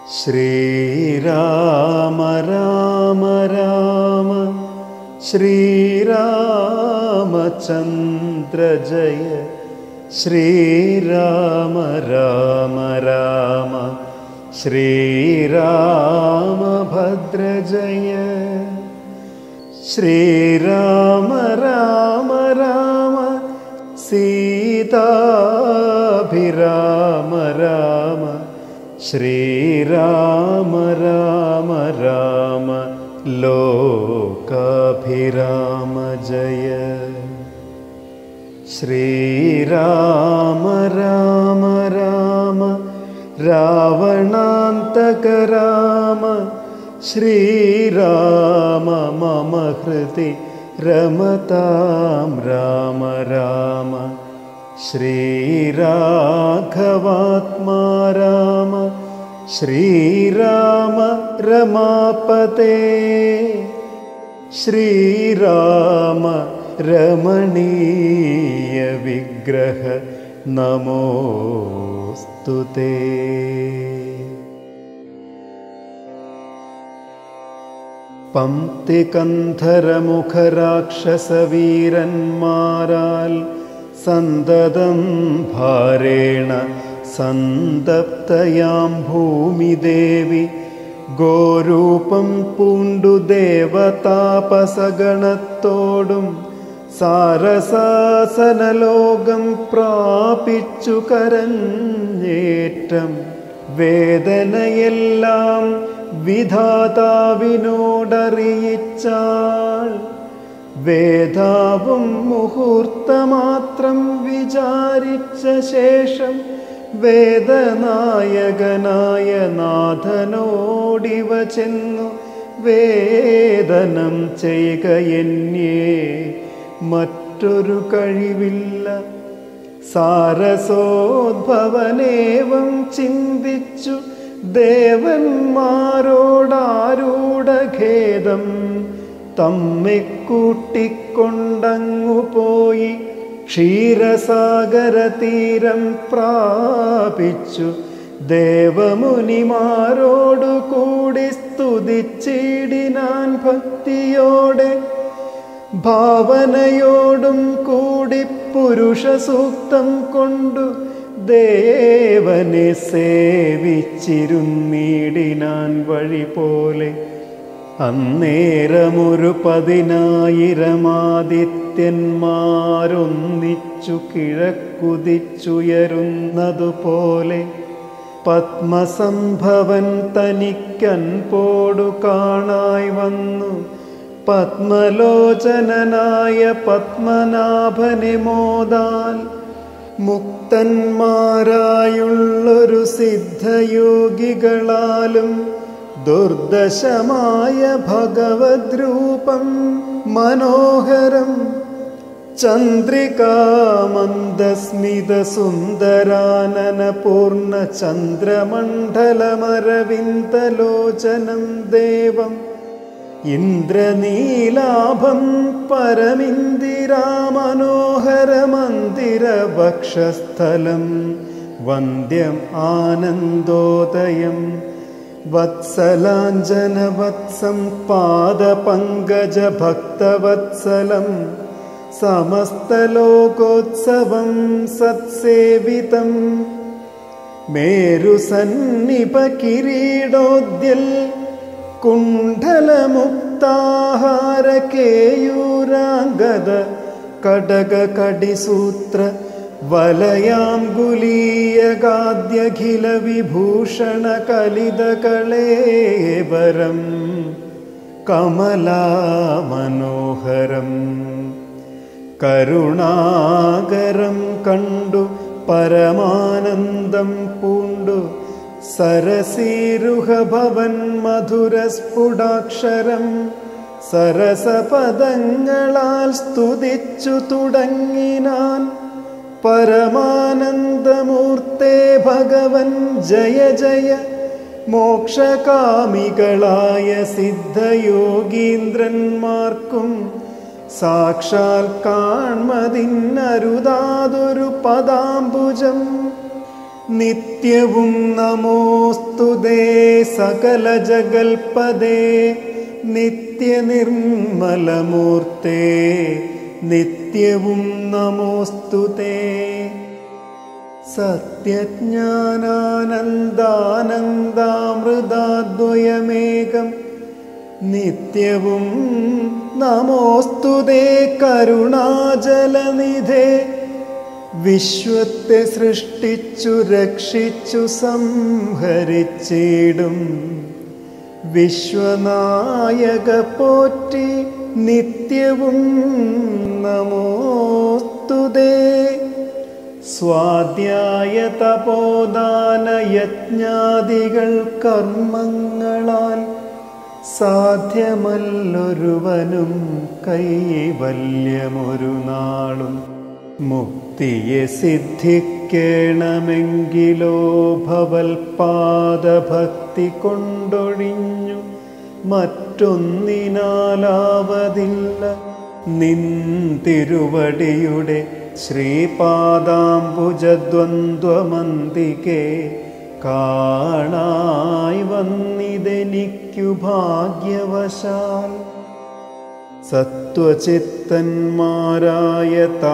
ശ്രീരാമ രാമ രാമ ശ്രീരാമചന്ദ്ര ജയ ശ്രീരാമ രാമ രാമ ശ്രീരാമഭദ്ര ജയ ശ്രീരാമ രാമ രാമ സീതാഭിരാമ രാമ ശ്രീരാമ രാമ രാമ ലോകാഭിരാമ ജയ ശ്രീരാമ രാമ രാമ രാവണാന്തക രാമ ശ്രീരാമ മമ ഹൃദി രമതാം രാമ രാമ ശ്രീരാഘവാത്മാ രാമ ശ്രീരാമ രമാപതേ ശ്രീരാമ രമണീയ വിഗ്രഹ നമോസ്തു പംക്തികന്ധരമുഖരാക്ഷസവീരന്മാരാൽ സന്തതം ഭാരേണ സന്തപ്തയാം ഭൂമിദേവി ഗോരൂപം പൂണ്ടു ദേവതാപസഗണത്തോടും സാരസാസനലോകം പ്രാപിച്ചു കരഞ്ഞേറ്റം വേദനയെല്ലാം വിധാതാവിനോടറിയിച്ചാൾ വേദാവും മുഹൂർത്തമാത്രം വിചാരിച്ച ശേഷം വേദനായകനായ നാഥനോടിവ ചെന്നു വേദനം ചെയ്യുക എന്നേ മറ്റൊരു കഴിവില്ല സാരസോദ്ഭവനേവം ചിന്തിച്ചു ദേവന്മാരോടാരൂഢഖേദം തമ്മെ കൂട്ടിക്കൊണ്ടങ്ങു പോയി ക്ഷീരസാഗര തീരം പ്രാപിച്ചു ദേവമുനിമാരോടു കൂടി സ്തുതിച്ചിടിനാൻ ഭക്തിയോടെ ഭാവനയോടും കൂടി പുരുഷ സൂക്തം കൊണ്ടു ദേവനെ സേവിച്ചിരുന്നീടിനാൻ വഴി പോലെ അന്നേരമൊരു പതിനായിരമാദിത്യന്മാരൊന്നിച്ചു കിഴക്കുതിച്ചുയരുന്നതുപോലെ പത്മസംഭവൻ തനിക്കൻ പോടു കാണായി വന്നു പത്മലോചനനായ പത്മനാഭനെ മോദാൽ മുക്തന്മാരായുള്ളൊരു സിദ്ധയോഗികളാലും ദുർദശമായ ഭഗവദ്രൂപം മനോഹരം ചന്ദ്രികാമന്ദസ്മിത സുന്ദരാനന പൂർണ്ണ ചന്ദ്രമണ്ഡലമരവിന്ദലോചനം ദേവം ഇന്ദ്രനീലാഭം പരമിന്ദിരാമനോഹരമന്ദിരവക്ഷസ്ഥലം വന്ദ്യം ആനന്ദോദയം വത്സലാഞ്ജനവത്സം പാദപങ്കജഭക്തവത്സലം സമസ്തലോകോത്സവം സത്സേവിതം മേരുസന്നിപകിരീടോദ്യൽ കുണ്ഡലമുക്താഹാരകേയൂരാംഗത കടകകടിസൂത്ര വലയാംഗുലീയകാദ്യഖില വിഭൂഷണ കലിതകളേവരം കമലാമനോഹരം കരുണാകരം കണ്ടു പരമാനന്ദം പൂണ്ടു സരസീരുഹഭവൻ മധുരസ്ഫുടാക്ഷരം സരസപദങ്ങളാൽ സ്തുതിച്ചു തുടങ്ങിനാൻ പരമാനന്ദമൂർത്തേ ഭഗവൻ ജയ ജയ മോക്ഷകാമികളായ സിദ്ധയോഗീന്ദ്രന്മാർക്കും സാക്ഷാൽ കാൺമതിന്നരുതാതൊരു പദാംബുജം നിത്യവും നമോസ്തുതേ സകല ജഗൽപദേ നിത്യനിർമ്മലമൂർത്തേ നിത്യവും നമോസ്തുതേ സത്യജ്ഞാനാനന്ദാനന്ദാമൃതാദ്വയമേകം നിത്യവും നമോസ്തുതേ കരുണാജലനിധേ വിശ്വത്തെ സൃഷ്ടിച്ചു രക്ഷിച്ചു സംഹരിച്ചിടും വിശ്വനായക പോറ്റി നിത്യവും നമോസ്തുതേ സ്വാധ്യായ തപോദാന യജ്ഞാദികൾ കർമ്മങ്ങളാൽ സാധ്യമല്ലൊരുവനും കൈവല്യമൊരു നാളും മുക്തിയെ സിദ്ധിക്കണമെങ്കിലോ ഭവൽപാദഭക്തി കൊണ്ടൊഴിഞ്ഞു മറ്റൊന്നിനാലാവതില്ല നിൻ തിരുവടിയുടെ ശ്രീപാദാംബുജദ്വന്ദ്വമന്തികെ കാണായി വന്നിതെനിക്കു ഭാഗ്യവശാൽ സത്വചിത്തന്മാരായ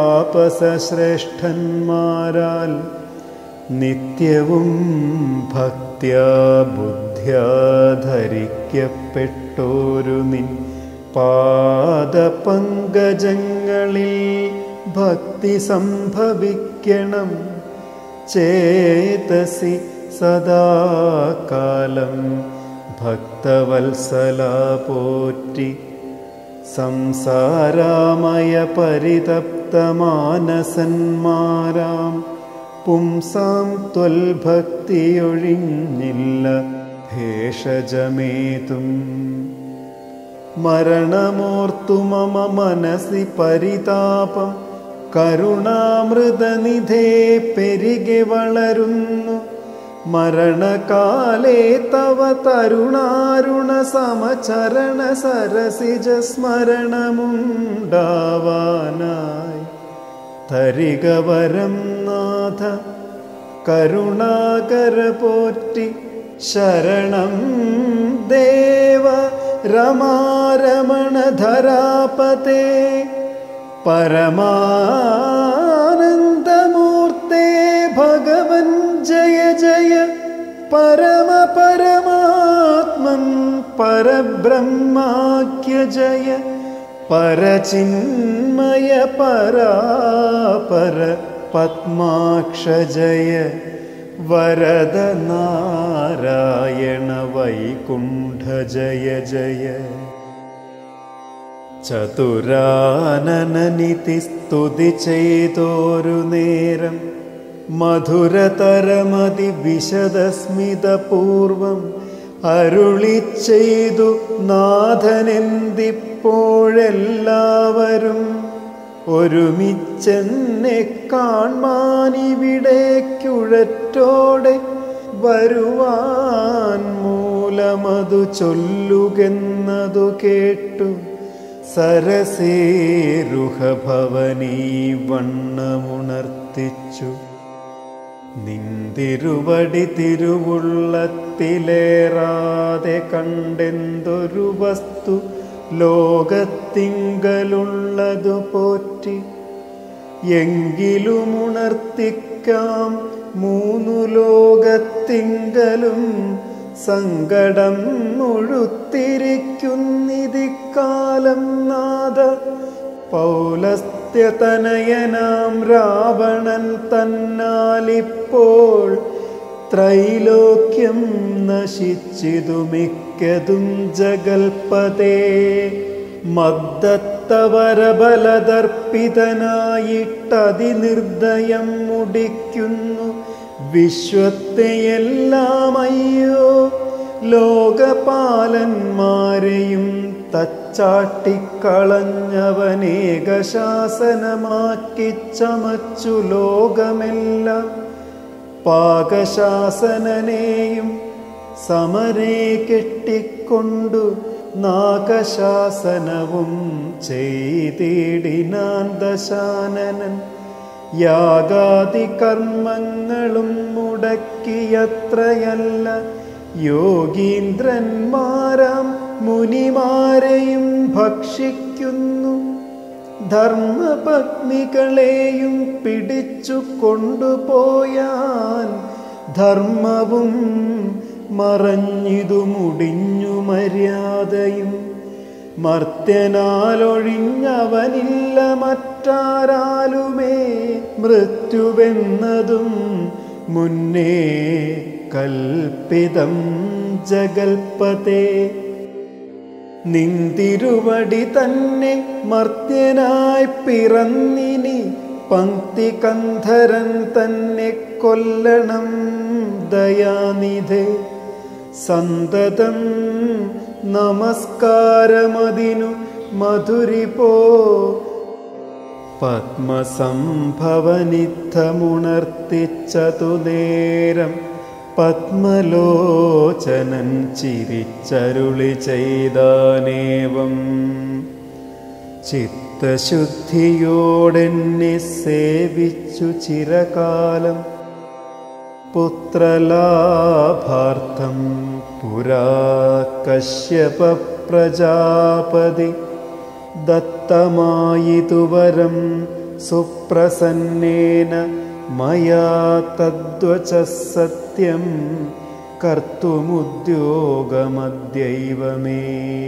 താപസശ്രേഷ്ഠന്മാരാൽ നിത്യവും ഭക്ത്യാ ബുദ്ധ്യാ ധരിക്കപ്പെട്ടോരു നിൻ പാദപങ്കജങ്ങളിൽ ഭക്തി സംഭവിക്കണം ചേതസി സദാകാലം ഭക്തവത്സല പോറ്റി സംസാരാമയ പരിതപ്തമാനസന്മാരാം പുംസാം ത്വൽഭക്തിയൊഴിഞ്ഞില്ല ഭേഷജമേതും മരണമോർത്തു മമ മനസി പരിതാപം കരുണാമൃതനിധേ പെരികെ വളരുന്നു മരണകാലേ തവ തരുണാരുണ സമചരണ സരസിജ സ്മരണമുണ്ടാവാനായി തരികവരം നാഥ കരുണാകര പോറ്റി ശരണം ദേവ രമാരമണധരാപതേ പരമാനന്ദമൂർത്തേ ഭഗവൻ ജയ ജയ പരമപരമാത്മൻ പരബ്രഹ്മാഖ്യ ജയ പരചിന്മയ പരാപര പത്മാക്ഷ ജയ വരദ നാരായണ വൈകുണ്ഠ ജയ ജയ ചതുരാനനനിതി സ്തുതി ചെയ്തോരു നേരം മധുരതരമതി വിശദസ്മിതപൂർവം അരുളി ചെയ്തു നാഥനെന്തിപ്പോഴെല്ലാവരും ഒരുമിച്ചെന്നെ കാൺമാനിവിടേക്കുഴറ്റോടെ വരുവാൻ മൂലമതു ചൊല്ലുകെന്നതു കേട്ടു സരസേരുഹഭവനീ വണ്ണമുണർത്തിച്ചു നിന്തിരുവടി തിരുവുള്ളത്തിലേറാതെ കണ്ടെന്തൊരു വസ്തു ലോകത്തിങ്കലുള്ളതു പോറ്റി എങ്കിലും ഉണർത്തിക്കാം മൂന്നു ലോകത്തിങ്കലും സങ്കടം മുഴുത്തിരിക്കുന്നിതിക്കാലം നാഥ പൗലസ്ത്യതനയനാം രാവണൻ തന്നാലിപ്പോൾ ത്രൈലോക്യം നശിച്ചിതു മിക്കതും ജഗൽപതേ മദ്ദത്തവരബലദർപ്പിതനായിട്ടതിനിർദ്ദയം മുടിക്കുന്നു വിശ്വത്തെയെല്ലാം അയ്യോ ലോകപാലന്മാരെയും തച്ചാട്ടിക്കളഞ്ഞവനേകശാസനമാക്കി ചമച്ചു ലോകമെല്ലാം പാകശാസനനെയും സമരേ കെട്ടിക്കൊണ്ടു നാഗശാസനവും ചെയ്തിടിനാൻ ദശാനനൻ യാഗാദി കർമ്മങ്ങളും മുടക്കിയത്രയല്ല യോഗീന്ദ്രന്മാരാം മുനിമാരെയും ഭക്ഷിക്കുന്നു ധർമ്മപത്നികളെയും പിടിച്ചു കൊണ്ടുപോയാൻ ധർമ്മവും മറഞ്ഞിതു മുടിഞ്ഞു മര്യാദയും മർത്യനാലൊഴിഞ്ഞവനില്ല മറ്റാരാലുമേ മൃത്യുവെന്നതും മുന്നേ കൽപ്പിതം ജഗൽപതേ നിന്തിരുവടി തന്നെ മർത്യനായി പിറന്നിനി പങ്ക്തി കന്ധരൻ തന്നെ കൊല്ലണം ദയാനിധേ സന്തതം നമസ്കാരമതിനു മധുരിപോ പത്മസംഭവനിത്തമുണർത്തിച്ചതു നേരം പത്മലോചനൻ ചിരിച്ചരുളി ചെയ്താനേവം ചിത്തശുദ്ധിയോടെന്നെ സേവിച്ചു ചിരകാലം പുത്രലാഭാർത്ഥം പുരാ കശ്യപ പ്രജാപതി ദത്തമായിതുവരം സുപ്രസന്നേന മയാ തദ്വച സത്യം കർത്തുമുദ്യോഗമദ്യൈവ മേ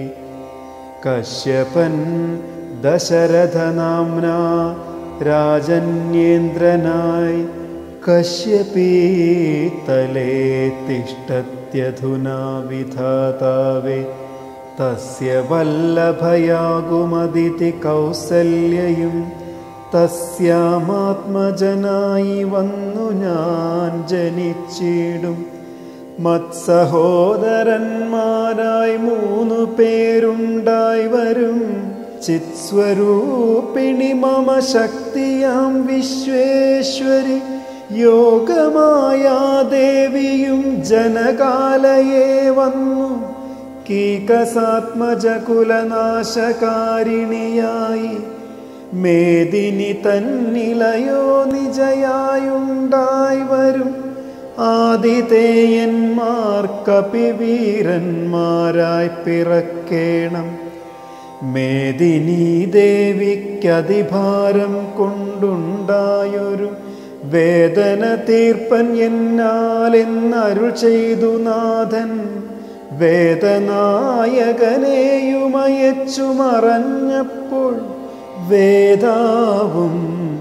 കശ്യപൻ ദശരഥനാംനാ രാജന്യേന്ദ്രനായി കശ്യപീതലേ തിഷ്ടത്യധുനാ വിധാതാവേ തസ്യ വല്ലഭയാകുമതിഥി കൗസല്യയും തസ്യാമാത്മജനായി വന്നു ഞാൻ ജനിച്ചിടും മത്സഹോദരന്മാരായി മൂന്നു പേരുണ്ടായി വരും ചിത്സ്വരൂപിണി മമ ശക്തിയാം വിശ്വേശ്വരി യോഗമായ ദേവിയും ജനകാലയെ വന്നു കീകസാത്മജകുലനാശകാരിണിയായി മേദിനി തന്നിലയോ നിജയായുണ്ടായി വരും ആതിഥേയന്മാർക്കപിവീരന്മാരായി പിറക്കേണം മേദിനി ദേവിക്കതിഭാരം കൊണ്ടുണ്ടായൊരു വേദന തീർപ്പൻ എന്നാലെന്നരുൾ ചെയ്തു നാഥൻ വേദനായകനെയുമയച്ചു മറഞ്ഞപ്പോൾ വേദാവും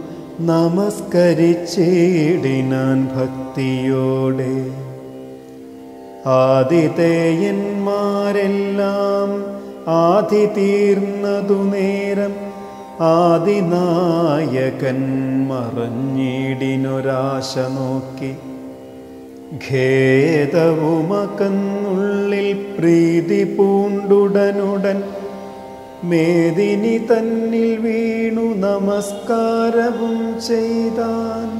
നമസ്കരിച്ചിടിനാൻ ഭക്തിയോടെ ആദിതേയന്മാരെല്ലാം ആദി തീർന്നതു നേരം ആദിനായകൻ മറഞ്ഞിടിനൊരാശ നോക്കി ഖേദവുമകന്നുള്ളിൽ പ്രീതി പൂണ്ടുടനുടൻ മേദിനി തന്നിൽ വീണു നമസ്കാരവും ചെയ്താൻ